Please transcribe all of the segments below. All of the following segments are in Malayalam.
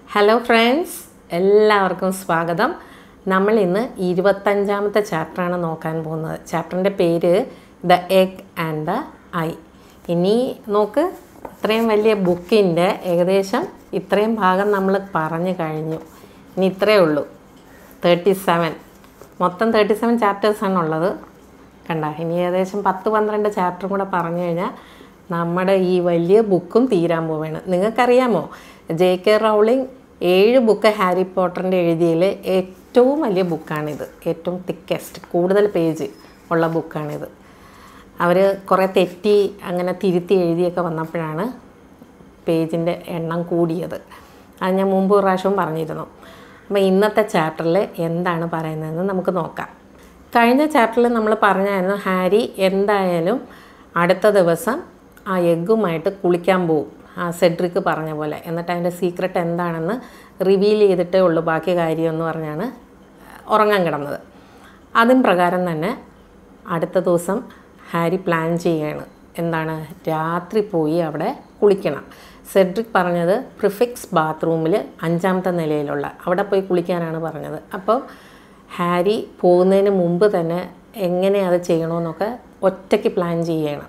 ഹലോ ഫ്രണ്ട്സ് എല്ലാവർക്കും സ്വാഗതം നമ്മൾ ഇന്ന് ഇരുപത്തഞ്ചാമത്തെ ചാപ്റ്ററാണ് നോക്കാൻ പോകുന്നത് ചാപ്റ്ററിൻ്റെ പേര് the egg and the eye ഇനി നോക്ക് ഇത്രയും വലിയ ബുക്കിൻ്റെ ഏകദേശം ഇത്രയും ഭാഗം നമ്മൾ പറഞ്ഞു കഴിഞ്ഞു ഇനി ഇത്രയേ ഉള്ളൂ തേർട്ടി സെവൻ മൊത്തം തേർട്ടി സെവൻ ചാപ്റ്റേഴ്സാണ് ഉള്ളത് കണ്ട ഇനി ഏകദേശം പത്ത് പന്ത്രണ്ട് ചാപ്റ്ററും കൂടെ പറഞ്ഞു കഴിഞ്ഞാൽ നമ്മുടെ ഈ വലിയ ബുക്കും തീരാൻ പോവുകയാണ് നിങ്ങൾക്കറിയാമോ ജെ കെ റൗളിംഗ് ഏഴ് ബുക്ക് ഹാരി പോട്ടറിൻ്റെ എഴുതിയതിൽ ഏറ്റവും വലിയ ബുക്കാണിത് ഏറ്റവും തിക്കസ്റ്റ് കൂടുതൽ പേജ് ഉള്ള ബുക്കാണിത് അവർ കുറേ തെറ്റി അങ്ങനെ തിരുത്തി എഴുതിയൊക്കെ വന്നപ്പോഴാണ് പേജിൻ്റെ എണ്ണം കൂടിയത് അത് ഞാൻ മുമ്പ് ഒരു പ്രാവശ്യവും പറഞ്ഞിരുന്നു അപ്പോൾ ഇന്നത്തെ ചാപ്റ്ററിൽ എന്താണ് പറയുന്നതെന്ന് നമുക്ക് നോക്കാം കഴിഞ്ഞ ചാപ്റ്ററിൽ നമ്മൾ പറഞ്ഞായിരുന്നു ഹാരി എന്തായാലും അടുത്ത ദിവസം ആ എഗ്ഗുമായിട്ട് കുളിക്കാൻ പോവും ആ സെഡ്രിക്ക് പറഞ്ഞ പോലെ എന്നിട്ട് അതിൻ്റെ സീക്രട്ട് എന്താണെന്ന് റിവീൽ ചെയ്തിട്ടേ ഉള്ളൂ ബാക്കി കാര്യം എന്ന് പറഞ്ഞാണ് ഉറങ്ങാൻ കിടന്നത് അതും പ്രകാരം തന്നെ അടുത്ത ദിവസം ഹാരി പ്ലാൻ ചെയ്യുകയാണ് എന്താണ് രാത്രി പോയി അവിടെ കുളിക്കണം സെഡ്രിക് പറഞ്ഞത് പ്രിഫിക്സ് ബാത്റൂമിൽ അഞ്ചാമത്തെ നിലയിലുള്ള അവിടെ പോയി കുളിക്കാനാണ് പറഞ്ഞത് അപ്പോൾ ഹാരി പോകുന്നതിന് മുമ്പ് തന്നെ എങ്ങനെ അത് ചെയ്യണമെന്നൊക്കെ ഒറ്റയ്ക്ക് പ്ലാൻ ചെയ്യണം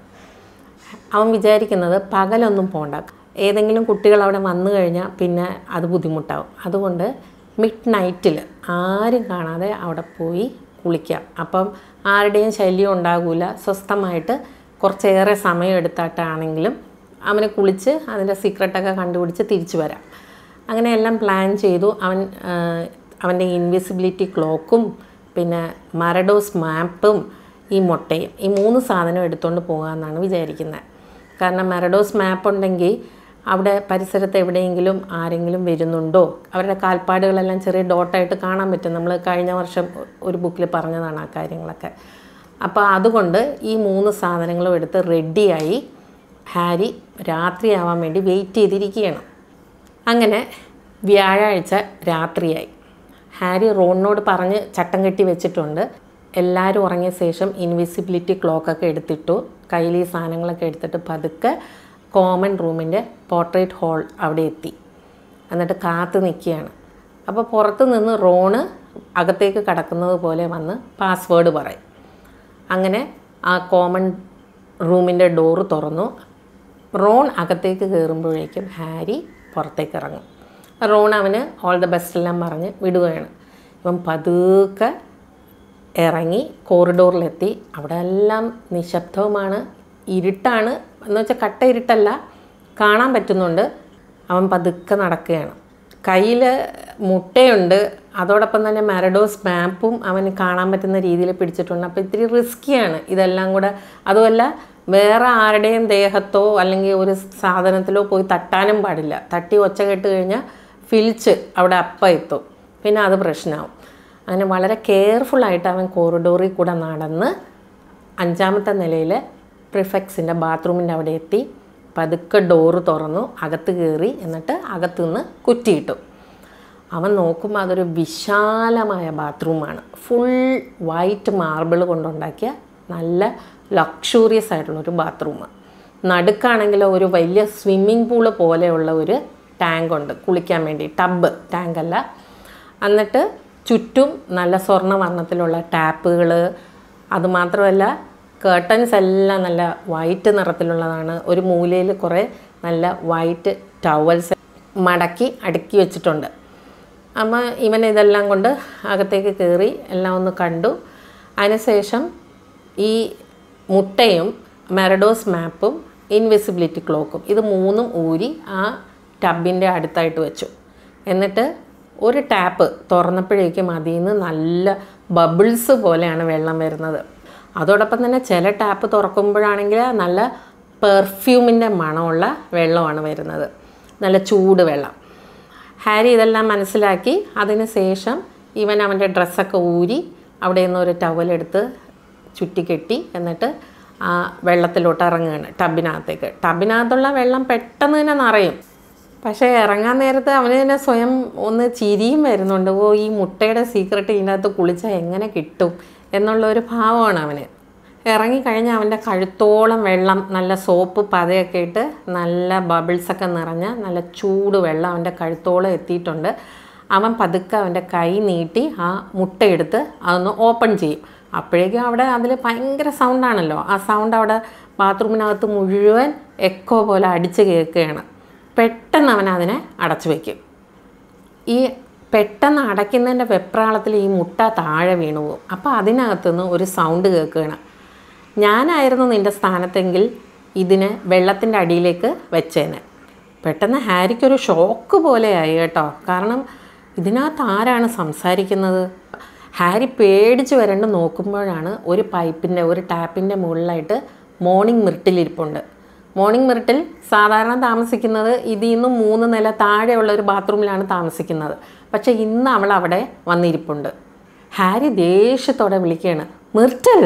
അവൻ വിചാരിക്കുന്നത് പകലൊന്നും പോണ്ട ഏതെങ്കിലും കുട്ടികൾ അവിടെ വന്നു കഴിഞ്ഞാൽ പിന്നെ അത് ബുദ്ധിമുട്ടാവും അതുകൊണ്ട് മിഡ് നൈറ്റിൽ ആരും കാണാതെ അവിടെ പോയി കുളിക്കാം അപ്പം ആരുടെയും ശല്യം ഉണ്ടാകില്ല സ്വസ്ഥമായിട്ട് കുറച്ചേറെ സമയം എടുത്തിട്ടാണെങ്കിലും അവന് കുളിച്ച് അതിൻ്റെ സീക്രട്ടൊക്കെ കണ്ടുപിടിച്ച് തിരിച്ചു വരാം അങ്ങനെ എല്ലാം പ്ലാൻ ചെയ്തു അവൻ അവൻ്റെ ഇൻവിസിബിലിറ്റി ക്ലോക്കും പിന്നെ മരഡോസ് മാപ്പും ഈ മുട്ടയും ഈ മൂന്ന് സാധനം എടുത്തുകൊണ്ട് പോകാമെന്നാണ് വിചാരിക്കുന്നത് കാരണം മെറഡോസ് മാപ്പ് ഉണ്ടെങ്കിൽ അവിടെ പരിസരത്ത് എവിടെയെങ്കിലും ആരെങ്കിലും വരുന്നുണ്ടോ അവരുടെ കാൽപ്പാടുകളെല്ലാം ചെറിയ ഡോട്ടായിട്ട് കാണാൻ പറ്റും നമ്മൾ കഴിഞ്ഞ വർഷം ഒരു ബുക്കിൽ പറഞ്ഞതാണ് ആ കാര്യങ്ങളൊക്കെ അപ്പോൾ അതുകൊണ്ട് ഈ മൂന്ന് സാധനങ്ങളും എടുത്ത് റെഡിയായി ഹാരി രാത്രിയാവാൻ വേണ്ടി വെയിറ്റ് ചെയ്തിരിക്കുകയാണ് അങ്ങനെ വ്യാഴാഴ്ച രാത്രിയായി ഹാരി റോണിനോട് പറഞ്ഞ് ചട്ടം കെട്ടി വെച്ചിട്ടുണ്ട് എല്ലാവരും ഉറങ്ങിയ ശേഷം ഇൻവിസിബിലിറ്റി ക്ലോക്കൊക്കെ എടുത്തിട്ടു കയ്യിൽ ഈ സാധനങ്ങളൊക്കെ എടുത്തിട്ട് പതുക്കെ കോമൺ റൂമിൻ്റെ പോർട്രേറ്റ് ഹോൾ അവിടെ എത്തി എന്നിട്ട് കാത്തു നിൽക്കുകയാണ് അപ്പോൾ പുറത്ത് നിന്ന് റോണ് അകത്തേക്ക് കടക്കുന്നത് പോലെ വന്ന് പാസ്വേഡ് പറയും അങ്ങനെ ആ കോമൺ റൂമിൻ്റെ ഡോറ് തുറന്നു റോൺ അകത്തേക്ക് കയറുമ്പോഴേക്കും ഹാരി പുറത്തേക്ക് ഇറങ്ങും റോൺ അവന് ഓൾ ദ ബെസ്റ്റ് എല്ലാം പറഞ്ഞ് വിടുകയാണ് ഇവൻ പതുക്കെ ഇറങ്ങി കോറിഡോറിലെത്തി അവിടെ എല്ലാം നിശബ്ദവുമാണ് ഇരുട്ടാണ് എന്ന് വെച്ചാൽ കട്ട ഇരുട്ടല്ല കാണാൻ പറ്റുന്നുണ്ട് അവൻ പതുക്കെ നടക്കുകയാണ് കയ്യിൽ മുട്ടയുണ്ട് അതോടൊപ്പം തന്നെ മാരഡോസ് മാപ്പും അവന് കാണാൻ പറ്റുന്ന രീതിയിൽ പിടിച്ചിട്ടുണ്ട് അപ്പോൾ ഇത്തിരി റിസ്ക്കിയാണ് ഇതെല്ലാം കൂടെ അതുമല്ല വേറെ ആരുടെയും ദേഹത്തോ അല്ലെങ്കിൽ ഒരു സാധനത്തിലോ പോയി തട്ടാനും പാടില്ല തട്ടി ഒച്ച കേട്ട് കഴിഞ്ഞാൽ ഫിൽച്ച് അവിടെ അപ്പം എത്തും പിന്നെ അത് പ്രശ്നമാവും അങ്ങനെ വളരെ കെയർഫുള്ളായിട്ട് അവൻ കോറിഡോറിൽ കൂടെ നടന്ന് അഞ്ചാമത്തെ നിലയിൽ പ്രിഫെക്സിൻ്റെ ബാത്റൂമിൻ്റെ അവിടെ എത്തി പതുക്കെ ഡോറ് തുറന്നു അകത്ത് കയറി എന്നിട്ട് അകത്തു നിന്ന് കുറ്റിയിട്ടു അവൻ നോക്കുമ്പോൾ അതൊരു വിശാലമായ ബാത്റൂമാണ് ഫുൾ വൈറ്റ് മാർബിൾ കൊണ്ടുണ്ടാക്കിയ നല്ല ലക്ഷൂറിയസ് ആയിട്ടുള്ളൊരു ബാത്റൂം നടുക്കാണെങ്കിൽ ഒരു വലിയ സ്വിമ്മിംഗ് പൂള് പോലെയുള്ള ഒരു ടാങ്ക് ഉണ്ട് കുളിക്കാൻ വേണ്ടി ടബ് ടാങ്കല്ല എന്നിട്ട് ചുറ്റും നല്ല സ്വർണ്ണ വർണ്ണത്തിലുള്ള ടാപ്പുകൾ അതുമാത്രമല്ല കേർട്ടൻസ് എല്ലാം നല്ല വൈറ്റ് നിറത്തിലുള്ളതാണ് ഒരു മൂലയിൽ കുറേ നല്ല വൈറ്റ് ടവൽസ് മടക്കി അടുക്കി വെച്ചിട്ടുണ്ട് അപ്പോൾ ഇവൻ ഇതെല്ലാം കൊണ്ട് അകത്തേക്ക് കയറി എല്ലാം ഒന്ന് കണ്ടു അതിനുശേഷം ഈ മുട്ടയും മെറഡോസ് മാപ്പും ഇൻവിസിബിലിറ്റി ക്ലോക്കും ഇത് മൂന്നും ഊരി ആ ടബിൻ്റെ അടുത്തായിട്ട് വെച്ചു എന്നിട്ട് ഒരു ടാപ്പ് തുറന്നപ്പോഴേക്കും അതിൽ നിന്ന് നല്ല ബബിൾസ് പോലെയാണ് വെള്ളം വരുന്നത് അതോടൊപ്പം തന്നെ ചില ടാപ്പ് തുറക്കുമ്പോഴാണെങ്കിൽ നല്ല പെർഫ്യൂമിൻ്റെ മണമുള്ള വെള്ളമാണ് വരുന്നത് നല്ല ചൂട് വെള്ളം ഹാരി ഇതെല്ലാം മനസ്സിലാക്കി അതിന് ശേഷം ഇവൻ അവൻ്റെ ഡ്രസ്സൊക്കെ ഊരി അവിടെ നിന്ന് ഒരു ടവലെടുത്ത് ചുറ്റിക്കെട്ടി എന്നിട്ട് ആ വെള്ളത്തിലോട്ട് ഇറങ്ങുകയാണ് ടബിനകത്തേക്ക് ടബിനകത്തുള്ള വെള്ളം പെട്ടെന്ന് തന്നെ നിറയും പക്ഷേ ഇറങ്ങാൻ നേരത്ത് അവന് തന്നെ സ്വയം ഒന്ന് ചിരിയും വരുന്നുണ്ട് ഓ ഈ മുട്ടയുടെ സീക്രട്ട് ഇതിനകത്ത് കുളിച്ചാൽ എങ്ങനെ കിട്ടും എന്നുള്ള ഒരു ഭാവമാണ് അവന് ഇറങ്ങിക്കഴിഞ്ഞ് അവൻ്റെ കഴുത്തോളം വെള്ളം നല്ല സോപ്പ് പതയൊക്കെ ഇട്ട് നല്ല ബബിൾസൊക്കെ നിറഞ്ഞ നല്ല ചൂട് വെള്ളം അവൻ്റെ കഴുത്തോളം എത്തിയിട്ടുണ്ട് അവൻ പതുക്കെ അവൻ്റെ കൈ നീട്ടി ആ മുട്ടയെടുത്ത് അതൊന്ന് ഓപ്പൺ ചെയ്യും അപ്പോഴേക്കും അവിടെ അതിൽ ഭയങ്കര സൗണ്ടാണല്ലോ ആ സൗണ്ട് അവിടെ ബാത്റൂമിനകത്ത് മുഴുവൻ എക്കോ പോലെ അടിച്ച് കേൾക്കുകയാണ് പെട്ടെന്ന് അവൻ അതിനെ അടച്ചു വയ്ക്കും ഈ പെട്ടെന്ന് അടയ്ക്കുന്നതിൻ്റെ വെപ്രാളത്തിൽ ഈ മുട്ട താഴെ വീണു പോകും അപ്പോൾ അതിനകത്തുനിന്ന് ഒരു സൗണ്ട് കേൾക്കുകയാണ് ഞാനായിരുന്നു നിൻ്റെ സ്ഥാനത്തെങ്കിൽ ഇതിന് വെള്ളത്തിൻ്റെ അടിയിലേക്ക് വെച്ചേനെ പെട്ടെന്ന് ഹാരിക്കൊരു ഷോക്ക് പോലെയായി കേട്ടോ കാരണം ഇതിനകത്ത് ആരാണ് സംസാരിക്കുന്നത് ഹാരി പേടിച്ച് വരണ്ട് നോക്കുമ്പോഴാണ് ഒരു പൈപ്പിൻ്റെ ഒരു ടാപ്പിൻ്റെ മുകളിലായിട്ട് മോർണിംഗ് മിർട്ടിലിരിപ്പുണ്ട് മോർണിംഗ് മിർട്ടിൽ സാധാരണ താമസിക്കുന്നത് ഇതിൽ നിന്നും മൂന്ന് നില താഴെയുള്ള ഒരു ബാത്റൂമിലാണ് താമസിക്കുന്നത് പക്ഷേ ഇന്ന് അവൾ അവിടെ വന്നിരിപ്പുണ്ട് ഹാരി ദേഷ്യത്തോടെ വിളിക്കുകയാണ് മിർട്ടൽ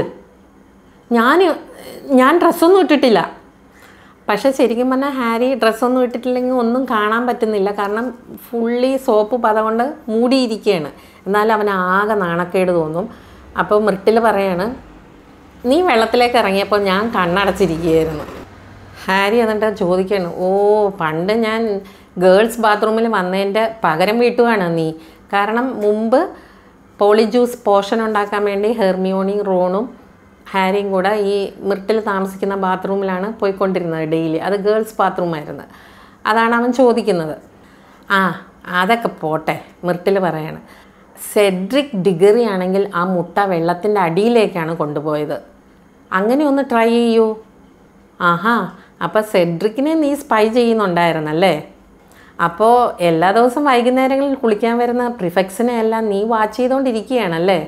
ഞാൻ ഞാൻ ഡ്രസ്സൊന്നും ഇട്ടിട്ടില്ല പക്ഷേ ശരിക്കും പറഞ്ഞാൽ ഹാരി ഡ്രസ്സൊന്നും ഇട്ടിട്ടില്ലെങ്കിൽ ഒന്നും കാണാൻ പറ്റുന്നില്ല കാരണം ഫുള്ളി സോപ്പ് പത കൊണ്ട് മൂടിയിരിക്കുകയാണ് എന്നാലും അവന് ആകെ നാണക്കേട് തോന്നും അപ്പോൾ മൃട്ടിൽ പറയാണ് നീ വെള്ളത്തിലേക്ക് ഇറങ്ങിയപ്പോൾ ഞാൻ കണ്ണടച്ചിരിക്കുകയായിരുന്നു ഹാരി എന്നിട്ട് ചോദിക്കുകയാണ് ഓ പണ്ട് ഞാൻ ഗേൾസ് ബാത്റൂമിൽ വന്നതിൻ്റെ പകരം വീട്ടുവാണ് നീ കാരണം മുമ്പ് പോളി ജ്യൂസ് പോഷൻ ഉണ്ടാക്കാൻ വേണ്ടി ഹെർമിയോണി റോണും ഹാരിയും കൂടെ ഈ മിർട്ടിൽ താമസിക്കുന്ന ബാത്റൂമിലാണ് പോയിക്കൊണ്ടിരുന്നത് ഡെയിലി അത് ഗേൾസ് ബാത്റൂമായിരുന്നു അതാണ് അവൻ ചോദിക്കുന്നത് ആ അതൊക്കെ പോട്ടെ മിർട്ടിൽ പറയാണ് സെഡ്രിക് ഡിഗറി ആണെങ്കിൽ ആ മുട്ട വെള്ളത്തിൻ്റെ അടിയിലേക്കാണ് കൊണ്ടുപോയത് അങ്ങനെ ഒന്ന് ട്രൈ ചെയ്യൂ ആഹാ അപ്പോൾ സെഡ്രിക്കിനെ നീ സ്പൈ ചെയ്യുന്നുണ്ടായിരുന്നല്ലേ അപ്പോൾ എല്ലാ ദിവസവും വൈകുന്നേരങ്ങളിൽ കുളിക്കാൻ വരുന്ന പ്രിഫെക്സിനെ എല്ലാം നീ വാച്ച് ചെയ്തുകൊണ്ടിരിക്കുകയാണല്ലേ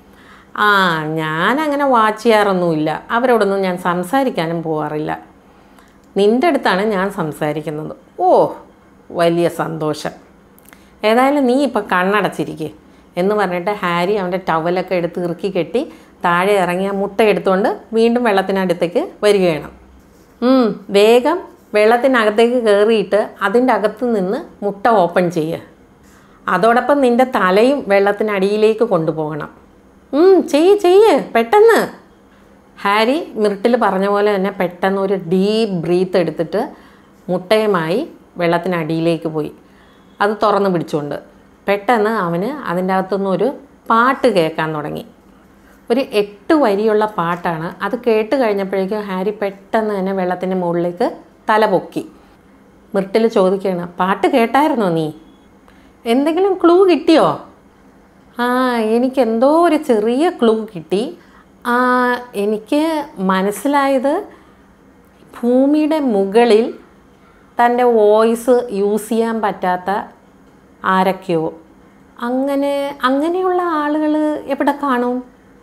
ആ ഞാൻ അങ്ങനെ വാച്ച് ചെയ്യാറൊന്നുമില്ല അവരോടൊന്നും ഞാൻ സംസാരിക്കാനും പോകാറില്ല നിൻ്റെ അടുത്താണ് ഞാൻ സംസാരിക്കുന്നത് ഓ വലിയ സന്തോഷം ഏതായാലും നീ ഇപ്പം കണ്ണടച്ചിരിക്കേ എന്ന് പറഞ്ഞിട്ട് ഹാരി അവൻ്റെ ടവലൊക്കെ എടുത്ത് ഇറുക്കി കെട്ടി താഴെ ഇറങ്ങിയ മുട്ട എടുത്തുകൊണ്ട് വീണ്ടും വെള്ളത്തിനടുത്തേക്ക് വരികയാണ് ഉം, വേഗം വെള്ളത്തിനകത്തേക്ക് കയറിയിട്ട് അതിൻ്റെ അകത്ത് നിന്ന് മുട്ട ഓപ്പൺ ചെയ്യുക അതോടൊപ്പം നിൻ്റെ തലയും വെള്ളത്തിനടിയിലേക്ക് കൊണ്ടുപോകണം ഉം, ചെയ്യ് ചെയ്യ് പെട്ടെന്ന് ഹാരി മിർട്ടിൽ പറഞ്ഞ പോലെ തന്നെ പെട്ടെന്ന് ഒരു ഡീപ്പ് ബ്രീത്ത് എടുത്തിട്ട് മുട്ടയുമായി വെള്ളത്തിനടിയിലേക്ക് പോയി അത് തുറന്ന് പിടിച്ചുകൊണ്ട് പെട്ടെന്ന് അവന് അതിൻ്റെ അകത്തുനിന്ന് ഒരു പാട്ട് കേൾക്കാൻ തുടങ്ങി ഒരു എട്ട് വരിയുള്ള പാട്ടാണ് അത് കേട്ട് കഴിഞ്ഞപ്പോഴേക്കും ഹാരി പെട്ടെന്ന് തന്നെ വെള്ളത്തിൻ്റെ മുകളിലേക്ക് തല പൊക്കി മിർട്ടിൽ ചോദിക്കുകയാണ് പാട്ട് കേട്ടായിരുന്നോ നീ എന്തെങ്കിലും ക്ലൂ കിട്ടിയോ ആ എനിക്ക് എന്തോ ഒരു ചെറിയ ക്ലൂ കിട്ടി ആ എനിക്ക് മനസ്സിലായത് ഭൂമിയുടെ മുകളിൽ തൻ്റെ വോയിസ് യൂസ് ചെയ്യാൻ പറ്റാത്ത ആരൊക്കെയോ അങ്ങനെ അങ്ങനെയുള്ള ആളുകൾ എവിടെ കാണും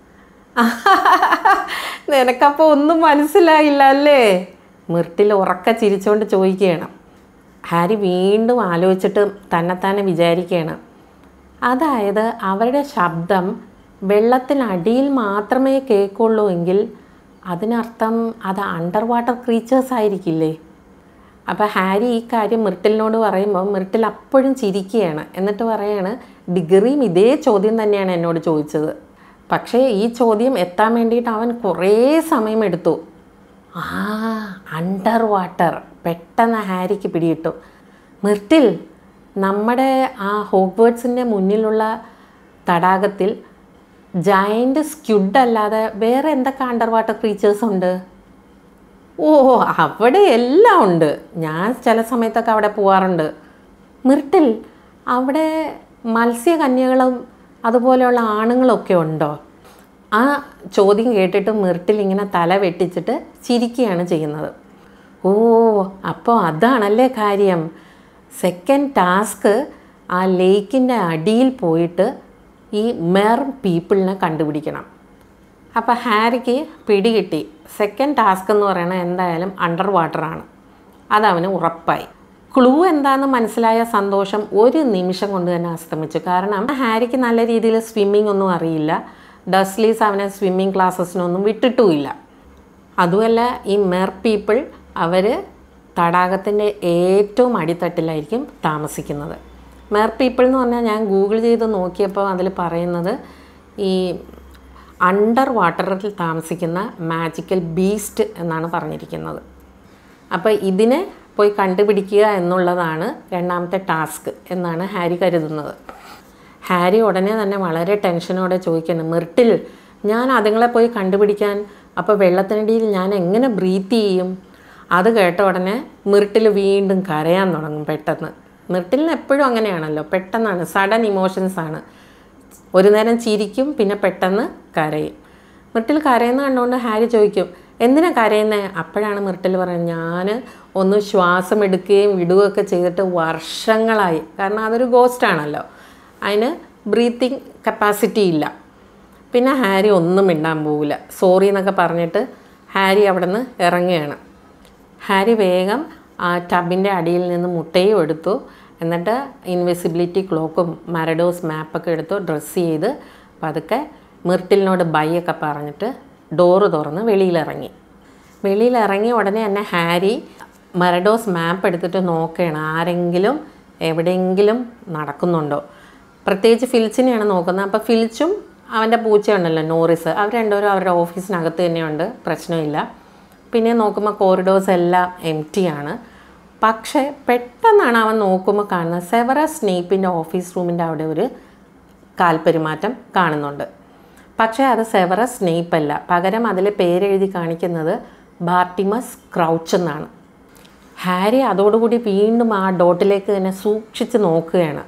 നിനക്കപ്പോൾ ഒന്നും മനസ്സിലായില്ല അല്ലേ മിർട്ടിൽ ഉറക്ക ചിരിച്ചുകൊണ്ട് ചോദിക്കുകയാണ് ഹാരി വീണ്ടും ആലോചിച്ചിട്ട് തന്നെത്താനെ വിചാരിക്കുകയാണ് അതായത് അവരുടെ ശബ്ദം വെള്ളത്തിനടിയിൽ മാത്രമേ കേൾക്കുള്ളൂ എങ്കിൽ അതിനർത്ഥം അത് അണ്ടർ വാട്ടർ ക്രീച്ചേഴ്സ് ആയിരിക്കില്ലേ അപ്പോൾ ഹാരി ഈ കാര്യം മിർട്ടിലിനോട് പറയുമ്പോൾ മിർട്ടിൽ അപ്പോഴും ചിരിക്കുകയാണ് എന്നിട്ട് പറയാണ് ഡിഗ്രിയും ഇതേ ചോദ്യം തന്നെയാണ് എന്നോട് ചോദിച്ചത് പക്ഷേ ഈ ചോദ്യം എത്താൻ വേണ്ടിയിട്ട് അവൻ കുറേ സമയമെടുത്തു ആ അണ്ടർ വാട്ടർ പെട്ടെന്ന് ഹാരിക്ക് പിടിയിട്ടു മിർട്ടിൽ നമ്മുടെ ആ ഹോഗ്വേർഡ്സിൻ്റെ മുന്നിലുള്ള തടാകത്തിൽ ജയൻ്റ് സ്ക്യുഡ് അല്ലാതെ വേറെ എന്തൊക്കെ അണ്ടർ വാട്ടർ ക്രീച്ചേഴ്സ് ഉണ്ട് ഓ അവിടെ എല്ലാം ഉണ്ട് ഞാൻ ചില സമയത്തൊക്കെ അവിടെ പോവാറുണ്ട് മിർട്ടിൽ അവിടെ മത്സ്യകന്യകളും അതുപോലെയുള്ള ആണുങ്ങളൊക്കെ ഉണ്ടോ ആ ചോദ്യം കേട്ടിട്ട് മിർട്ടിൽ ഇങ്ങനെ തല വെട്ടിച്ചിട്ട് ചിരിക്കുകയാണ് ചെയ്യുന്നത് ഓ അപ്പോൾ അതാണല്ലേ കാര്യം സെക്കൻഡ് ടാസ്ക് ആ ലേക്കിൻ്റെ അടിയിൽ പോയിട്ട് ഈ മെർ പീപ്പിളിനെ കണ്ടുപിടിക്കണം അപ്പോൾ ഹാരിക്ക് പിടികിട്ടി സെക്കൻഡ് ടാസ്ക് എന്ന് പറയുന്നത് എന്തായാലും അണ്ടർ വാട്ടറാണ് അതവന് ഉറപ്പായി ക്ലൂ എന്താണെന്ന് മനസ്സിലായ സന്തോഷം ഒരു നിമിഷം കൊണ്ട് തന്നെ അസ്തമിച്ചു കാരണം ഹാരിക്ക് നല്ല രീതിയിൽ സ്വിമ്മിംഗ് ഒന്നും അറിയില്ല ഡസ്ലീസ് അവനെ സ്വിമ്മിംഗ് ക്ലാസ്സസിനൊന്നും വിട്ടിട്ടുമില്ല അതുമല്ല ഈ മെർ പീപ്പിൾ അവർ തടാകത്തിൻ്റെ ഏറ്റവും അടിത്തട്ടിലായിരിക്കും താമസിക്കുന്നത് മെർ പീപ്പിൾ എന്ന് പറഞ്ഞാൽ ഞാൻ ഗൂഗിൾ ചെയ്ത് നോക്കിയപ്പോൾ അതിൽ പറയുന്നത് ഈ അണ്ടർ വാട്ടറിൽ താമസിക്കുന്ന മാജിക്കൽ ബീസ്റ്റ് എന്നാണ് പറഞ്ഞിരിക്കുന്നത് അപ്പോൾ ഇതിനെ പോയി കണ്ടുപിടിക്കുക എന്നുള്ളതാണ് രണ്ടാമത്തെ ടാസ്ക് എന്നാണ് ഹാരി കരുതുന്നത് ഹാരി ഉടനെ തന്നെ വളരെ ടെൻഷനോടെ ചോദിക്കണം മിർട്ടിൽ ഞാൻ അതുങ്ങളെ പോയി കണ്ടുപിടിക്കാൻ അപ്പോൾ വെള്ളത്തിനടിയിൽ ഞാൻ എങ്ങനെ ബ്രീത്ത് ചെയ്യും അത് കേട്ട ഉടനെ മിർട്ടിൽ വീണ്ടും കരയാൻ തുടങ്ങും പെട്ടെന്ന് മിർട്ടിലിന് എപ്പോഴും അങ്ങനെയാണല്ലോ പെട്ടെന്നാണ് സഡൻ ഇമോഷൻസ് ആണ് ഒരു നേരം ചിരിക്കും പിന്നെ പെട്ടെന്ന് കരയും മിർട്ടിൽ കരയുന്ന കണ്ടുകൊണ്ട് ഹാരി ചോദിക്കും എന്തിനാ കരയുന്നത് അപ്പോഴാണ് മിർട്ടിൽ പറയുന്നത് ഞാൻ ഒന്ന് ശ്വാസം എടുക്കുകയും വിടുകയൊക്കെ ചെയ്തിട്ട് വർഷങ്ങളായി കാരണം അതൊരു ഗോസ്റ്റ് ആണല്ലോ അതിന് ബ്രീത്തിങ് കപ്പാസിറ്റി ഇല്ല പിന്നെ ഹാരി ഒന്നും മിണ്ടാൻ പോവില്ല സോറി എന്നൊക്കെ പറഞ്ഞിട്ട് ഹാരി അവിടെ നിന്ന് ഇറങ്ങുകയാണ് ഹാരി വേഗം ആ ടബിൻ്റെ അടിയിൽ നിന്ന് മുട്ടയും എടുത്തു എന്നിട്ട് ഇൻവിസിബിലിറ്റി ക്ലോക്കും മരഡോസ് മാപ്പൊക്കെ എടുത്തു ഡ്രസ്സ് ചെയ്ത് പതുക്കെ മിർട്ടിലിനോട് ബൈ ഒക്കെ പറഞ്ഞിട്ട് ഡോറ് തുറന്ന് വെളിയിലിറങ്ങി വെളിയിലിറങ്ങി ഉടനെ തന്നെ ഹാരി മരഡോസ് മാപ്പ് എടുത്തിട്ട് നോക്കുകയാണ് ആരെങ്കിലും എവിടെയെങ്കിലും നടക്കുന്നുണ്ടോ പ്രത്യേകിച്ച് ഫിൽച്ചിനെയാണ് നോക്കുന്നത് അപ്പോൾ ഫിൽച്ചും അവൻ്റെ പൂച്ചയുണ്ടല്ലോ നോറിസ് അവർ രണ്ടുപേരും അവരുടെ ഓഫീസിനകത്ത് തന്നെയുണ്ട് പ്രശ്നമില്ല പിന്നെ നോക്കുമ്പോൾ കോറിഡോർസ് എല്ലാം എം ആണ് പക്ഷേ പെട്ടെന്നാണ് അവൻ നോക്കുമ്പോൾ കാണുന്നത് സെവറ സ്നേപ്പിൻ്റെ ഓഫീസ് റൂമിൻ്റെ അവിടെ ഒരു കാൽപെരുമാറ്റം കാണുന്നുണ്ട് പക്ഷേ അത് സെവറ സ്നേപ്പ് അല്ല പകരം അതിൽ പേരെഴുതി കാണിക്കുന്നത് ബാർട്ടിമസ് ക്രൗച്ച് എന്നാണ് ഹാരി അതോടുകൂടി വീണ്ടും ആ ഡോട്ടിലേക്ക് തന്നെ സൂക്ഷിച്ച് നോക്കുകയാണ്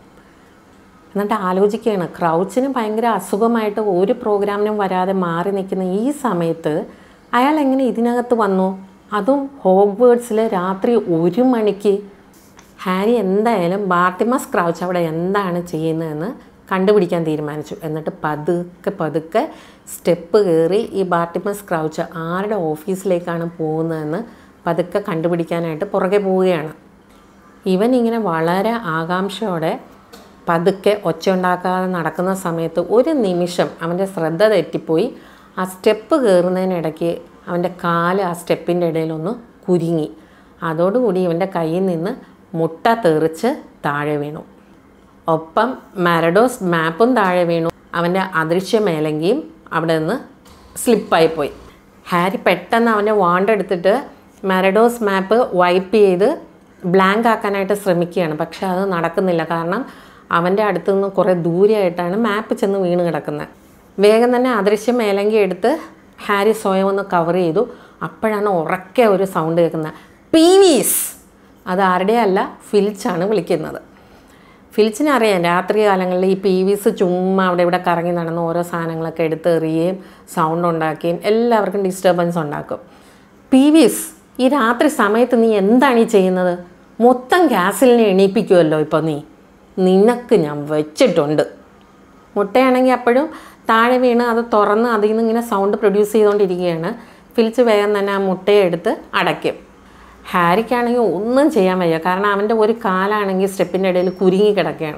എന്നിട്ട് ആലോചിക്കുകയാണ് ക്രൗച്ചിന് ഭയങ്കര അസുഖമായിട്ട് ഒരു പ്രോഗ്രാമിനും വരാതെ മാറി നിൽക്കുന്ന ഈ സമയത്ത് അയാൾ എങ്ങനെ ഇതിനകത്ത് വന്നു അതും ഹോഗ്വേർഡ്സിൽ രാത്രി ഒരു മണിക്ക് ഹാരി എന്തായാലും ബാർട്ടിമസ് ക്രൗച്ച് അവിടെ എന്താണ് ചെയ്യുന്നതെന്ന് കണ്ടുപിടിക്കാൻ തീരുമാനിച്ചു എന്നിട്ട് പതുക്കെ പതുക്കെ സ്റ്റെപ്പ് കയറി ഈ ബാർട്ടിമസ് ക്രൗച്ച് ആരുടെ ഓഫീസിലേക്കാണ് പോകുന്നതെന്ന് പതുക്കെ കണ്ടുപിടിക്കാനായിട്ട് പുറകെ പോവുകയാണ് ഇവൻ ഇങ്ങനെ വളരെ ആകാംക്ഷയോടെ പതുക്കെ ഒച്ചയുണ്ടാക്കാതെ നടക്കുന്ന സമയത്ത് ഒരു നിമിഷം അവൻ്റെ ശ്രദ്ധ തെറ്റിപ്പോയി ആ സ്റ്റെപ്പ് കയറുന്നതിനിടയ്ക്ക് അവൻ്റെ കാല് ആ സ്റ്റെപ്പിൻ്റെ ഇടയിലൊന്ന് കുരുങ്ങി അതോടുകൂടി ഇവൻ്റെ കയ്യിൽ നിന്ന് മുട്ട തെറിച്ച് താഴെ വീണു ഒപ്പം മാരഡോസ് മാപ്പും താഴെ വീണു അവൻ്റെ അദൃശ്യ മേലങ്കിയും അവിടെ നിന്ന് സ്ലിപ്പായി പോയി ഹാരി പെട്ടെന്ന് അവൻ്റെ വാണ്ടെടുത്തിട്ട് മാരഡോസ് മാപ്പ് വൈപ്പ് ചെയ്ത് ബ്ലാങ്ക് ആക്കാനായിട്ട് ശ്രമിക്കുകയാണ് പക്ഷെ അത് നടക്കുന്നില്ല കാരണം അവൻ്റെ അടുത്ത് നിന്ന് കുറേ ദൂരെയായിട്ടാണ് മാപ്പ് ചെന്ന് വീണ് കിടക്കുന്നത് വേഗം തന്നെ അദൃശ്യ മേലങ്കി എടുത്ത് ഹാരി സ്വയം ഒന്ന് കവർ ചെയ്തു അപ്പോഴാണ് ഉറക്കെ ഒരു സൗണ്ട് കേൾക്കുന്നത് പീവീസ് അത് ആരുടെ അല്ല ഫിൽച്ചാണ് വിളിക്കുന്നത് ഫിൽച്ചിനെ അറിയാം രാത്രി കാലങ്ങളിൽ ഈ പി വിസ് ചുമ്മാ അവിടെ ഇവിടെ കറങ്ങി നടന്ന് ഓരോ സാധനങ്ങളൊക്കെ എടുത്ത് എറിയുകയും സൗണ്ട് ഉണ്ടാക്കുകയും എല്ലാവർക്കും ഡിസ്റ്റർബൻസ് ഉണ്ടാക്കും പി വിസ് ഈ രാത്രി സമയത്ത് നീ എന്താണ് ഈ ചെയ്യുന്നത് മൊത്തം ഗ്യാസിലിനെ എണീപ്പിക്കുമല്ലോ ഇപ്പോൾ നീ നിനക്ക് ഞാൻ വെച്ചിട്ടുണ്ട് മുട്ടയാണെങ്കിൽ അപ്പോഴും താഴെ വീണ് അത് തുറന്ന് അതിൽ നിന്ന് ഇങ്ങനെ സൗണ്ട് പ്രൊഡ്യൂസ് ചെയ്തുകൊണ്ടിരിക്കുകയാണ് ഫിലിച്ച് വേഗം തന്നെ ആ മുട്ടയെ എടുത്ത് അടയ്ക്കും ഹാരിക്കാണെങ്കിൽ ഒന്നും ചെയ്യാൻ വയ്യ കാരണം അവൻ്റെ ഒരു കാലാണെങ്കിൽ സ്റ്റെപ്പിൻ്റെ ഇടയിൽ കുരുങ്ങി കിടക്കുകയാണ്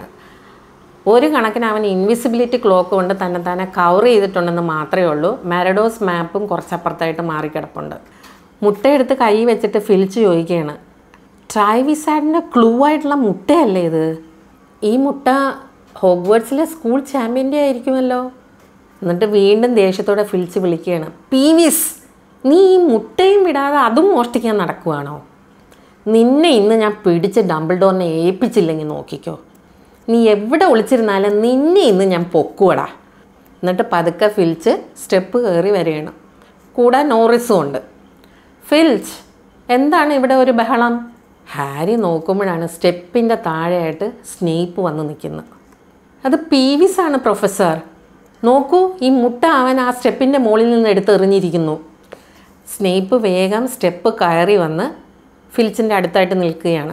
ഒരു കണക്കിന് അവൻ ഇൻവിസിബിലിറ്റി ക്ലോക്ക് കൊണ്ട് തന്നെ തന്നെ കവർ ചെയ്തിട്ടുണ്ടെന്ന് മാത്രമേ ഉള്ളൂ മാരഡോസ് മാപ്പും കുറച്ചപ്പുറത്തായിട്ട് മാറിക്കിടപ്പുണ്ട് മുട്ടയെടുത്ത് കൈ വെച്ചിട്ട് ഫിലിച്ച് ചോദിക്കുകയാണ് ട്രൈവിസാഡിൻ്റെ ക്ലൂ ആയിട്ടുള്ള മുട്ടയല്ലേ ഇത് ഈ മുട്ട ഹോഗ്വേർഡ്സിലെ സ്കൂൾ ചാമ്പ്യൻ്റെ ആയിരിക്കുമല്ലോ എന്നിട്ട് വീണ്ടും ദേഷ്യത്തോടെ ഫിലിച്ച് വിളിക്കുകയാണ് പീവിസ് നീ ഈ മുട്ടയും വിടാതെ അതും മോഷ്ടിക്കാൻ നടക്കുവാണോ നിന്നെ ഇന്ന് ഞാൻ പിടിച്ച് ഡംബിൾഡോറിനെ ഏൽപ്പിച്ചില്ലെങ്കിൽ നോക്കിക്കോ നീ എവിടെ ഒളിച്ചിരുന്നാലും നിന്നെ ഇന്ന് ഞാൻ പൊക്കുവടാ എന്നിട്ട് പതുക്കെ ഫിൽച്ച് സ്റ്റെപ്പ് കയറി വരികയാണ് കൂടെ നോറിസും ഉണ്ട് ഫിൽച്ച് എന്താണ് ഇവിടെ ഒരു ബഹളം ഹാരി നോക്കുമ്പോഴാണ് സ്റ്റെപ്പിൻ്റെ താഴെയായിട്ട് സ്നേപ്പ് വന്ന് നിൽക്കുന്നത് അത് പീവിസ് ആണ് പ്രൊഫസർ നോക്കൂ ഈ മുട്ട അവൻ ആ സ്റ്റെപ്പിൻ്റെ മുകളിൽ നിന്ന് എടുത്തെറിഞ്ഞിരിക്കുന്നു സ്നേപ്പ് വേഗം സ്റ്റെപ്പ് കയറി വന്ന് ഫിൽച്ചിൻ്റെ അടുത്തായിട്ട് നിൽക്കുകയാണ്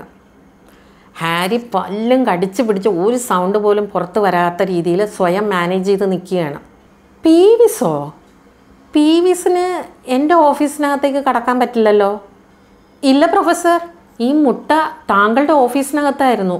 ഹാരി പല്ലും കടിച്ചു പിടിച്ച് ഒരു സൗണ്ട് പോലും പുറത്ത് വരാത്ത രീതിയിൽ സ്വയം മാനേജ് ചെയ്ത് നിൽക്കുകയാണ് പീവിസോ പീവിസിന് എൻ്റെ ഓഫീസിനകത്തേക്ക് കടക്കാൻ പറ്റില്ലല്ലോ ഇല്ല പ്രൊഫസർ ഈ മുട്ട താങ്കളുടെ ഓഫീസിനകത്തായിരുന്നു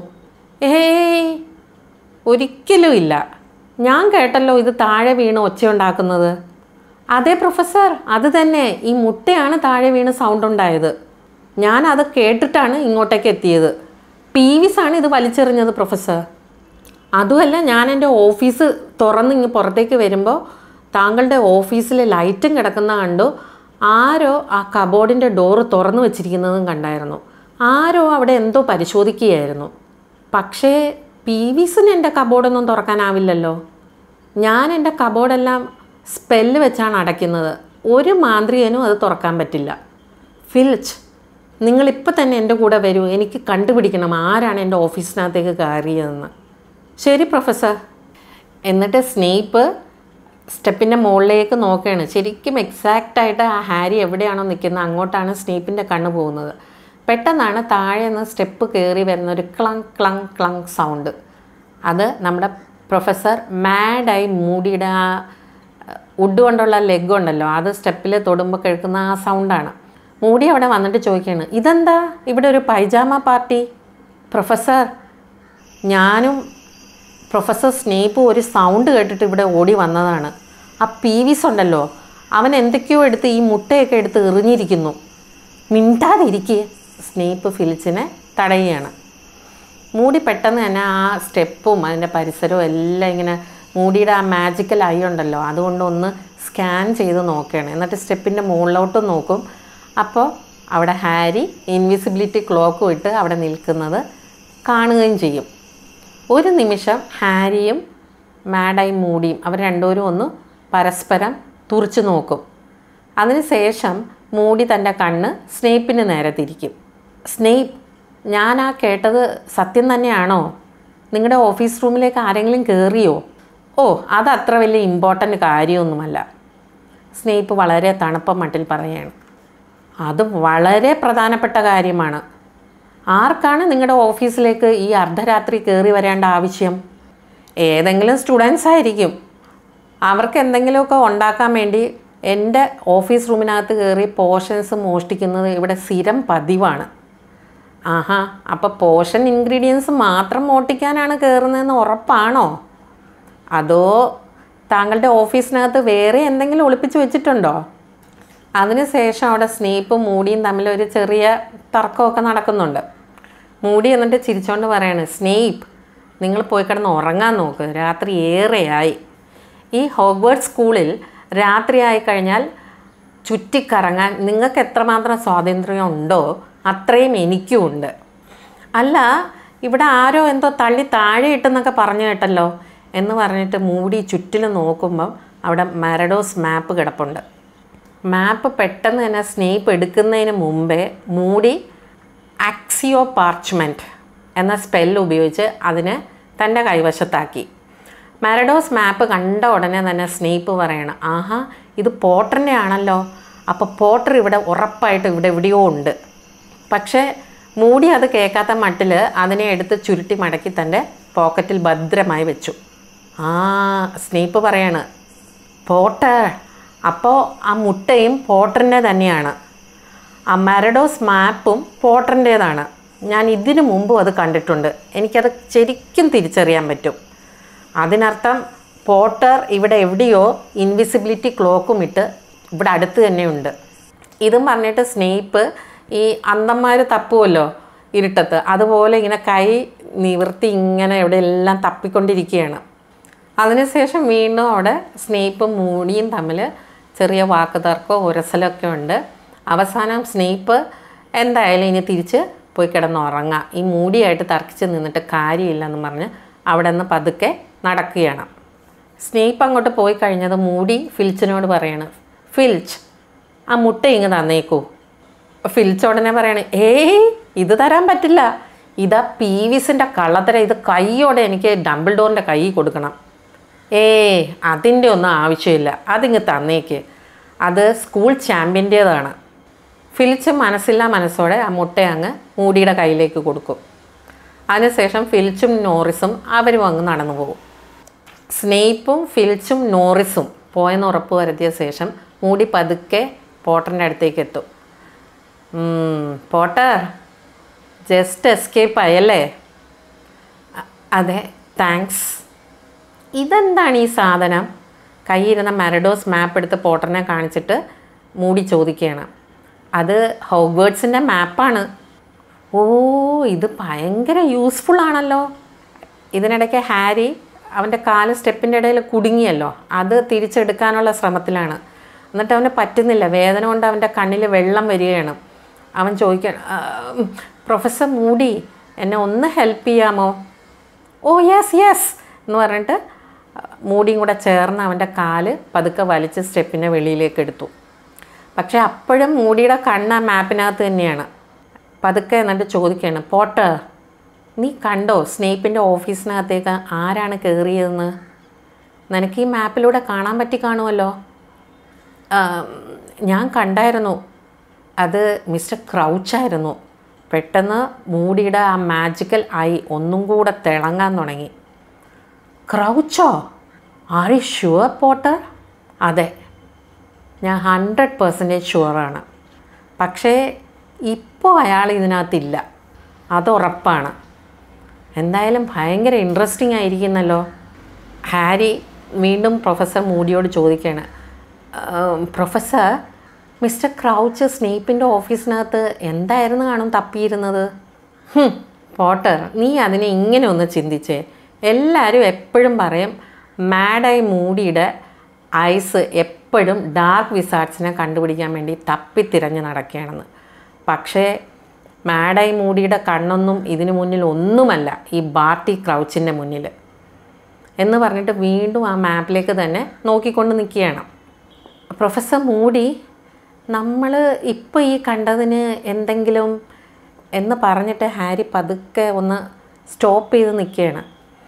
ഏയ് ഒരിക്കലും ഇല്ല ഞാൻ കേട്ടല്ലോ ഇത് താഴെ വീണ് ഒച്ചയുണ്ടാക്കുന്നത് അതെ പ്രൊഫസർ അത് തന്നെ ഈ മുട്ടയാണ് താഴെ വീണ് സൗണ്ട് ഉണ്ടായത് ഞാൻ അത് കേട്ടിട്ടാണ് ഇങ്ങോട്ടേക്ക് എത്തിയത് പീവിസ് ആണ് ഇത് വലിച്ചെറിഞ്ഞത് പ്രൊഫസർ അതുമല്ല ഞാൻ എൻ്റെ ഓഫീസ് തുറന്ന് ഇങ്ങ് പുറത്തേക്ക് വരുമ്പോൾ താങ്കളുടെ ഓഫീസിൽ ലൈറ്റും കിടക്കുന്ന കണ്ടു ആരോ ആ കബോർഡിൻ്റെ ഡോറ് തുറന്നു വെച്ചിരിക്കുന്നതും കണ്ടായിരുന്നു ആരോ അവിടെ എന്തോ പരിശോധിക്കുകയായിരുന്നു പക്ഷേ പി വിസിന് എൻ്റെ കബോർഡൊന്നും തുറക്കാനാവില്ലല്ലോ ഞാൻ എൻ്റെ കബോർഡെല്ലാം സ്പെല്ല് വെച്ചാണ് അടയ്ക്കുന്നത് ഒരു മാന്ത്രികനും അത് തുറക്കാൻ പറ്റില്ല ഫിൽച്ച് നിങ്ങളിപ്പോൾ തന്നെ എൻ്റെ കൂടെ വരൂ എനിക്ക് കണ്ടുപിടിക്കണം ആരാണ് എൻ്റെ ഓഫീസിനകത്തേക്ക് കയറിയതെന്ന് ശരി പ്രൊഫസർ എന്നിട്ട് സ്നേപ്പ് സ്റ്റെപ്പിൻ്റെ മുകളിലേക്ക് നോക്കുകയാണ് ശരിക്കും എക്സാക്റ്റായിട്ട് ആ ഹാരി എവിടെയാണോ നിൽക്കുന്നത് അങ്ങോട്ടാണ് സ്നേപ്പിൻ്റെ കണ്ണ് പോകുന്നത് പെട്ടെന്നാണ് താഴെ നിന്ന് സ്റ്റെപ്പ് കയറി വരുന്ന ഒരു ക്ലങ് ക്ലങ് ക്ലങ് സൗണ്ട് അത് നമ്മുടെ പ്രൊഫസർ മാഡായി മൂടിയുടെ ആ വുഡ് കൊണ്ടുള്ള ലെഗ് ഉണ്ടല്ലോ അത് സ്റ്റെപ്പിൽ തൊടുമ്പോൾ കേൾക്കുന്ന ആ സൗണ്ടാണ് മൂടി അവിടെ വന്നിട്ട് ചോദിക്കുകയാണ് ഇതെന്താ ഇവിടെ ഒരു പൈജാമ പാർട്ടി പ്രൊഫസർ ഞാനും പ്രൊഫസർ സ്നേപ്പ് ഒരു സൗണ്ട് കേട്ടിട്ട് ഇവിടെ ഓടി വന്നതാണ് ആ പി വിസ് ഉണ്ടല്ലോ അവൻ എന്തൊക്കെയോ എടുത്ത് ഈ മുട്ടയൊക്കെ എടുത്ത് എറിഞ്ഞിരിക്കുന്നു മിണ്ടാതിരിക്കുക സ്നേപ്പ് ഫിലിച്ചിനെ തടയുകയാണ് മൂടി പെട്ടെന്ന് തന്നെ ആ സ്റ്റെപ്പും അതിൻ്റെ പരിസരവും എല്ലാം ഇങ്ങനെ മൂടിയുടെ ആ മാജിക്കൽ ഐ ഉണ്ടല്ലോ അതുകൊണ്ട് ഒന്ന് സ്കാൻ ചെയ്ത് നോക്കുകയാണ് എന്നിട്ട് സ്റ്റെപ്പിൻ്റെ മുകളിലോട്ട് നോക്കും അപ്പോൾ അവിടെ ഹാരി ഇൻവിസിബിലിറ്റി ക്ലോക്ക് ഇട്ട് അവിടെ നിൽക്കുന്നത് കാണുകയും ചെയ്യും ഒരു നിമിഷം ഹാരിയും മാഡായി മൂടിയും അവർ രണ്ടുപേരും ഒന്ന് പരസ്പരം തുറച്ചു നോക്കും അതിനുശേഷം മൂടി തൻ്റെ കണ്ണ് സ്നേപ്പിന് നേരെ തിരിക്കും സ്നേപ്പ് ഞാൻ ആ കേട്ടത് സത്യം തന്നെയാണോ നിങ്ങളുടെ ഓഫീസ് റൂമിലേക്ക് ആരെങ്കിലും കയറിയോ ഓ അത് അത്ര വലിയ ഇമ്പോർട്ടൻ്റ് കാര്യമൊന്നുമല്ല സ്നേപ്പ് വളരെ തണുപ്പ മട്ടിൽ പറയുകയാണ് അത് വളരെ പ്രധാനപ്പെട്ട കാര്യമാണ് ആർക്കാണ് നിങ്ങളുടെ ഓഫീസിലേക്ക് ഈ അർദ്ധരാത്രി കയറി വരേണ്ട ആവശ്യം ഏതെങ്കിലും സ്റ്റുഡൻസ് ആയിരിക്കും അവർക്ക് എന്തെങ്കിലുമൊക്കെ ഉണ്ടാക്കാൻ വേണ്ടി എൻ്റെ ഓഫീസ് റൂമിനകത്ത് കയറി പോർഷൻസ് മോഷ്ടിക്കുന്നത് ഇവിടെ സ്ഥിരം പതിവാണ് ആഹാ അപ്പോൾ പോഷൻ ഇൻഗ്രീഡിയൻസ് മാത്രം മോഷ്ടിക്കാനാണ് കയറുന്നതെന്ന് ഉറപ്പാണോ അതോ താങ്കളുടെ ഓഫീസിനകത്ത് വേറെ എന്തെങ്കിലും ഒളിപ്പിച്ച് വെച്ചിട്ടുണ്ടോ അതിനുശേഷം അവിടെ സ്നേപ്പും മൂടിയും തമ്മിൽ ഒരു ചെറിയ തർക്കമൊക്കെ നടക്കുന്നുണ്ട് മൂടി എന്നിട്ട് ചിരിച്ചോണ്ട് പറയാണ് സ്നേപ്പ് നിങ്ങൾ പോയി കിടന്ന് ഉറങ്ങാൻ നോക്ക് രാത്രി ഏറെയായി ഈ ഹോഗ്വേർഡ് സ്കൂളിൽ രാത്രി ആയിക്കഴിഞ്ഞാൽ ചുറ്റിക്കറങ്ങാൻ നിങ്ങൾക്ക് എത്രമാത്രം സ്വാതന്ത്ര്യം ഉണ്ടോ അത്രയും എനിക്കും ഉണ്ട് അല്ല ഇവിടെ ആരോ എന്തോ തള്ളി താഴെ ഇട്ടെന്നൊക്കെ പറഞ്ഞു കേട്ടല്ലോ എന്ന് പറഞ്ഞിട്ട് മൂടി ചുറ്റിലും നോക്കുമ്പം അവിടെ മാരഡോസ് മാപ്പ് കിടപ്പുണ്ട് മാപ്പ് പെട്ടെന്ന് തന്നെ സ്നേപ്പ് എടുക്കുന്നതിന് മുമ്പേ മൂടി ആക്സിയോ പാർച്ച്മെൻറ്റ് എന്ന സ്പെല്ല് ഉപയോഗിച്ച് അതിനെ തൻ്റെ കൈവശത്താക്കി മാരഡോസ് മാപ്പ് കണ്ട ഉടനെ തന്നെ സ്നേപ്പ് പറയണം ആഹാ ഇത് പോട്ടറിൻ്റെ ആണല്ലോ അപ്പോൾ പോട്ടർ ഇവിടെ ഉറപ്പായിട്ട് ഇവിടെ എവിടെയോ ഉണ്ട് പക്ഷേ മൂടി അത് കേൾക്കാത്ത മട്ടിൽ അതിനെ എടുത്ത് ചുരുട്ടി മടക്കി തൻ്റെ പോക്കറ്റിൽ ഭദ്രമായി വെച്ചു ആ സ്നേപ്പ് പറയാണ് പോട്ടർ അപ്പോൾ ആ മുട്ടയും പോട്ടറിൻ്റെ തന്നെയാണ് ആ മാരഡോസ് മാപ്പും പോട്ടറിൻ്റേതാണ് ഞാൻ ഇതിനു മുമ്പും അത് കണ്ടിട്ടുണ്ട് എനിക്കത് ശരിക്കും തിരിച്ചറിയാൻ പറ്റും അതിനർത്ഥം പോട്ടർ ഇവിടെ എവിടെയോ ഇൻവിസിബിലിറ്റി ക്ലോക്കും ഇട്ട് ഇവിടെ അടുത്ത് തന്നെയുണ്ട് ഇതും പറഞ്ഞിട്ട് സ്നേപ്പ് ഈ അന്തന്മാർ തപ്പുമല്ലോ ഇരുട്ടത്ത് അതുപോലെ ഇങ്ങനെ കൈ നിവർത്തി ഇങ്ങനെ ഇവിടെ എല്ലാം തപ്പിക്കൊണ്ടിരിക്കുകയാണ് അതിനുശേഷം വീണ്ടും അവിടെ സ്നേപ്പും മൂടിയും തമ്മിൽ ചെറിയ വാക്ക് തർക്കമോ ഉരസലൊക്കെ ഉണ്ട് അവസാനം സ്നേപ്പ് എന്തായാലും ഇനി തിരിച്ച് പോയി കിടന്ന് ഉറങ്ങാം ഈ മൂടിയായിട്ട് തർക്കിച്ച് നിന്നിട്ട് കാര്യമില്ലെന്ന് പറഞ്ഞ് അവിടെ നിന്ന് പതുക്കെ നടക്കുകയാണ് സ്നേപ്പ് അങ്ങോട്ട് പോയി കഴിഞ്ഞത് മൂടി ഫിൽച്ചിനോട് പറയാണ് ഫിൽച്ച് ആ മുട്ട ഇങ്ങ് തന്നേക്കൂ ഫിൽച്ച് ഉടനെ പറയാണ് ഏയ് ഇത് തരാൻ പറ്റില്ല ഇതാ പി വിസിൻ്റെ കള്ളത്തര ഇത് കൈയോടെ എനിക്ക് ഡബിൾ ഡോറിൻ്റെ കൈ കൊടുക്കണം ഏ അതിൻ്റെ ഒന്നും ആവശ്യമില്ല അതിങ്ങ് തന്നേക്ക് അത് സ്കൂൾ ചാമ്പ്യൻ്റേതാണ് ഫിലിച്ച് മനസ്സില്ലാ മനസ്സോടെ ആ മുട്ട അങ്ങ് മൂടിയുടെ കയ്യിലേക്ക് കൊടുക്കും അതിനുശേഷം ഫിലിച്ചും നോറിസും അവരും അങ്ങ് നടന്നു പോകും സ്നേഹിപ്പും ഫിലിച്ചും നോറിസും പോയെന്ന് ഉറപ്പ് വരുത്തിയ ശേഷം മൂടി പതുക്കെ പോട്ടറിൻ്റെ അടുത്തേക്ക് എത്തും ഉം, പോട്ടർ ജസ്റ്റ് എസ്കേപ്പ് ആയല്ലേ അ- അതെ താങ്ക്സ് ഇതെന്താണ് ഈ സാധനം കയ്യിരുന്ന മാരഡോസ് മാപ്പ് എടുത്ത് പോട്ടറിനെ കാണിച്ചിട്ട് മൂടി ചോദിക്കുകയാണ് അത് ഹോഗ്വേർഡ്സിൻ്റെ മാപ്പാണ് ഓ ഇത് ഭയങ്കര യൂസ്ഫുൾ ആണല്ലോ ഇതിനിടയ്ക്ക് ഹാരി അവൻ്റെ കാല് സ്റ്റെപ്പിൻ്റെ ഇടയിൽ കുടുങ്ങിയല്ലോ അത് തിരിച്ചെടുക്കാനുള്ള ശ്രമത്തിലാണ് എന്നിട്ട് അവന് പറ്റുന്നില്ല വേദന കൊണ്ട് അവൻ്റെ കണ്ണിൽ വെള്ളം വരികയാണ് അവൻ ചോദിക്കാൻ പ്രൊഫസർ മൂടി എന്നെ ഒന്ന് ഹെൽപ്പ് ചെയ്യാമോ ഓ യെസ് യെസ് എന്ന് പറഞ്ഞിട്ട് മൂടിയും കൂടെ ചേർന്ന് അവൻ്റെ കാല് പതുക്കെ വലിച്ച് സ്റ്റെപ്പിൻ്റെ വെളിയിലേക്ക് എടുത്തു പക്ഷേ അപ്പോഴും മൂടിയുടെ കണ്ണ് ആ മാപ്പിനകത്ത് തന്നെയാണ് പതുക്കെ എന്നിട്ട് ചോദിക്കുകയാണ് പോട്ടർ നീ കണ്ടോ സ്നേപ്പിൻ്റെ ഓഫീസിനകത്തേക്ക് ആരാണ് കയറിയതെന്ന് നിനക്ക് ഈ മാപ്പിലൂടെ കാണാൻ പറ്റി കാണുമല്ലോ ആ, ഞാൻ കണ്ടായിരുന്നു അത് മിസ്റ്റർ ക്രൗച്ചായിരുന്നു പെട്ടെന്ന് മൂടിയുടെ ആ മാജിക്കൽ ഐ ഒന്നും കൂടെ തിളങ്ങാൻ തുടങ്ങി ക്രൗച്ചോ ആർ യു ഷുവർ പോട്ടർ അതെ ഞാൻ ഹൺഡ്രഡ് പെർസെൻറ്റേജ് ഷുവറാണ് പക്ഷേ ഇപ്പോൾ അയാൾ ഇതിനകത്തില്ല അത് ഉറപ്പാണ് എന്തായാലും ഭയങ്കര ഇൻട്രസ്റ്റിംഗ് ആയിരിക്കുന്നല്ലോ ഹാരി വീണ്ടും പ്രൊഫസർ മൂഡിയോട് ചോദിക്കുകയാണ് "ആം, പ്രൊഫസർ മിസ്റ്റർ ക്രൗച്ച് സ്നേപ്പിൻ്റെ ഓഫീസിനകത്ത് എന്തായിരുന്നു കാണും തപ്പിയിരുന്നത് ഹും, പോട്ടർ നീ അതിനെ ഇങ്ങനെ ഒന്ന് ചിന്തിച്ചേ എല്ലാവരും എപ്പോഴും പറയും മാഡായി മൂടിയുടെ ഐസ് എപ്പോഴും ഡാർക്ക് വിസാർട്സിനെ കണ്ടുപിടിക്കാൻ വേണ്ടി തപ്പിത്തിരഞ്ഞ് നടക്കുകയാണെന്ന് പക്ഷേ മാഡായി മൂടിയുടെ കണ്ണൊന്നും ഇതിനു മുന്നിൽ ഒന്നുമല്ല ഈ ബാർട്ടി ക്രൗച്ചിൻ്റെ മുന്നിൽ എന്ന് പറഞ്ഞിട്ട് വീണ്ടും ആ മാപ്പിലേക്ക് തന്നെ നോക്കിക്കൊണ്ട് നിൽക്കുകയാണ് പ്രൊഫസർ മൂടി നമ്മൾ ഇപ്പോൾ ഈ കണ്ടതിന് എന്തെങ്കിലും എന്ന് പറഞ്ഞിട്ട് ഹാരി പതുക്കെ ഒന്ന് സ്റ്റോപ്പ് ചെയ്ത് നിൽക്കുകയാണ്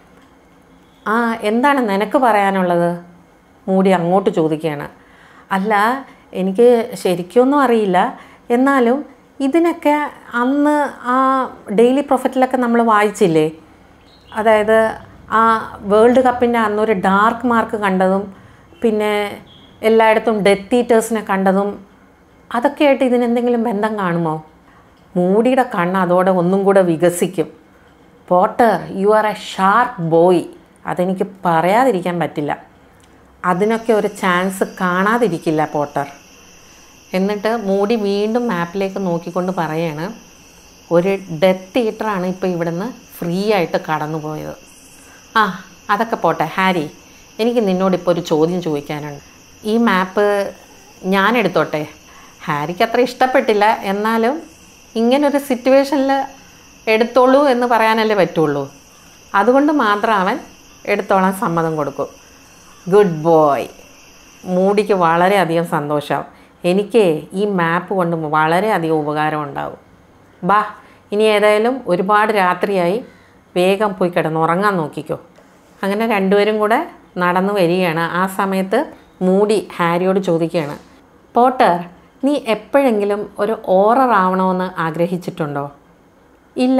ആ എന്താണ് നിനക്ക് പറയാനുള്ളത് മൂടി അങ്ങോട്ട് ചോദിക്കുകയാണ് അല്ല എനിക്ക് ശരിക്കൊന്നും അറിയില്ല എന്നാലും ഇതിനൊക്കെ അന്ന് ആ ഡെയിലി പ്രൊഫറ്റിലൊക്കെ നമ്മൾ വായിച്ചില്ലേ അതായത് ആ വേൾഡ് കപ്പിൻ്റെ അന്നൊരു ഡാർക്ക് മാർക്ക് കണ്ടതും പിന്നെ എല്ലായിടത്തും ഡെത്ത് ഈറ്റേഴ്സിനെ കണ്ടതും അതൊക്കെയായിട്ട് ഇതിനെന്തെങ്കിലും ബന്ധം കാണുമോ മൂടിയുടെ കണ്ണ് അതോടെ ഒന്നും കൂടെ വികസിക്കും Potter you are a sharp boy അതെനിക്ക് പറയാതിരിക്കാൻ പറ്റില്ല അതിനൊക്കെ ഒരു ചാൻസ് കാണാതിരിക്കില്ല പോട്ടർ എന്നിട്ട് മൂടി വീണ്ടും മാപ്പിലേക്ക് നോക്കിക്കൊണ്ട് പറയാണ് ഒരു ഡെത്ത് ഈറ്ററാണ് ഇപ്പോൾ ഇവിടുന്ന് ഫ്രീ ആയിട്ട് കടന്നു പോയത് ആ അതൊക്കെ പോട്ടെ ഹാരി എനിക്ക് നിന്നോടിപ്പോൾ ഒരു ചോദ്യം ചോദിക്കാനുണ്ട് ഈ മാപ്പ് ഞാൻ എടുത്തോട്ടെ ഹാരിക്ക് അത്ര ഇഷ്ടപ്പെട്ടില്ല എന്നാലും ഇങ്ങനൊരു സിറ്റുവേഷനിൽ എടുത്തോളൂ എന്ന് പറയാനല്ലേ പറ്റുള്ളൂ അതുകൊണ്ട് മാത്രം അവൻ എടുത്തോളാൻ സമ്മതം കൊടുക്കും ഗുഡ് ബോയ് മൂടിക്ക് വളരെയധികം സന്തോഷം എനിക്ക് ഈ മാപ്പ് കൊണ്ട് വളരെയധികം ഉപകാരം ഉണ്ടാവും ബാ ഇനി ഏതായാലും ഒരുപാട് രാത്രിയായി വേഗം പോയി കിടന്ന് ഉറങ്ങാൻ നോക്കിക്കോ അങ്ങനെ രണ്ടുപേരും കൂടെ നടന്നു വരികയാണ് ആ സമയത്ത് മൂടി ഹാരിയോട് ചോദിക്കുകയാണ് പോട്ടർ നീ എപ്പോഴെങ്കിലും ഒരു ഓറർ ആവണമെന്ന് ആഗ്രഹിച്ചിട്ടുണ്ടോ ഇല്ല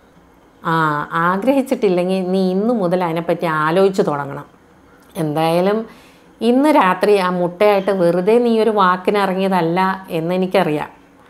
ആ ആഗ്രഹിച്ചിട്ടില്ലെങ്കിൽ നീ ഇന്നു മുതൽ അതിനെപ്പറ്റി ആലോചിച്ച് തുടങ്ങണം എന്തായാലും ഇന്ന് രാത്രി ആ മുട്ടയായിട്ട് വെറുതെ നീ ഒരു വാക്കിന് ഇറങ്ങിയതല്ല എന്നെനിക്കറിയാം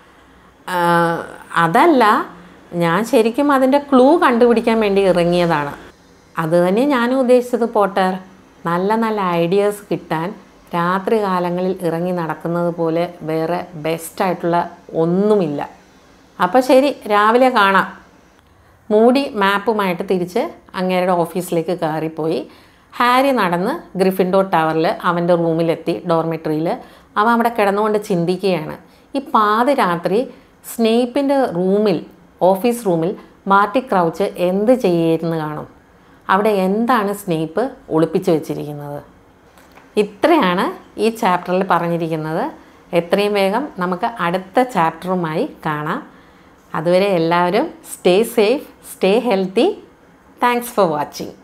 ആ, അതല്ല ഞാൻ ശരിക്കും അതിൻ്റെ ക്ലൂ കണ്ടുപിടിക്കാൻ വേണ്ടി ഇറങ്ങിയതാണ് അത് തന്നെ ഞാനും ഉദ്ദേശിച്ചത് പോട്ടർ നല്ല നല്ല ഐഡിയാസ് കിട്ടാൻ രാത്രി കാലങ്ങളിൽ ഇറങ്ങി നടക്കുന്നത് പോലെ വേറെ ബെസ്റ്റായിട്ടുള്ള ഒന്നുമില്ല അപ്പോൾ ശരി രാവിലെ കാണാം മൂടി മാപ്പുമായിട്ട് തിരിച്ച് അങ്ങേരുടെ ഓഫീസിലേക്ക് കയറിപ്പോയി ഹാരി നടന്ന് ഗ്രിഫിൻഡോർ ടവറിൽ അവൻ്റെ റൂമിലെത്തി ഡോർമെട്രിയിൽ അവൻ അവിടെ കിടന്നുകൊണ്ട് ചിന്തിക്കുകയാണ് ഈ പാതിരാത്രി സ്നേഹിപ്പിൻ്റെ റൂമിൽ ഓഫീസ് റൂമിൽ മാർട്ടി ക്രൗച്ച് എന്ത് ചെയ്യായിരുന്നു കാണും അവിടെ എന്താണ് സ്നേഹിപ്പ് ഒളിപ്പിച്ചു വെച്ചിരിക്കുന്നത് ഇത്രയാണ് ഈ ചാപ്റ്ററിൽ പറഞ്ഞിരിക്കുന്നത് എത്രയും വേഗം നമുക്ക് അടുത്ത ചാപ്റ്ററുമായി കാണാം അതുവരെ എല്ലാവരും stay safe stay healthy thanks for watching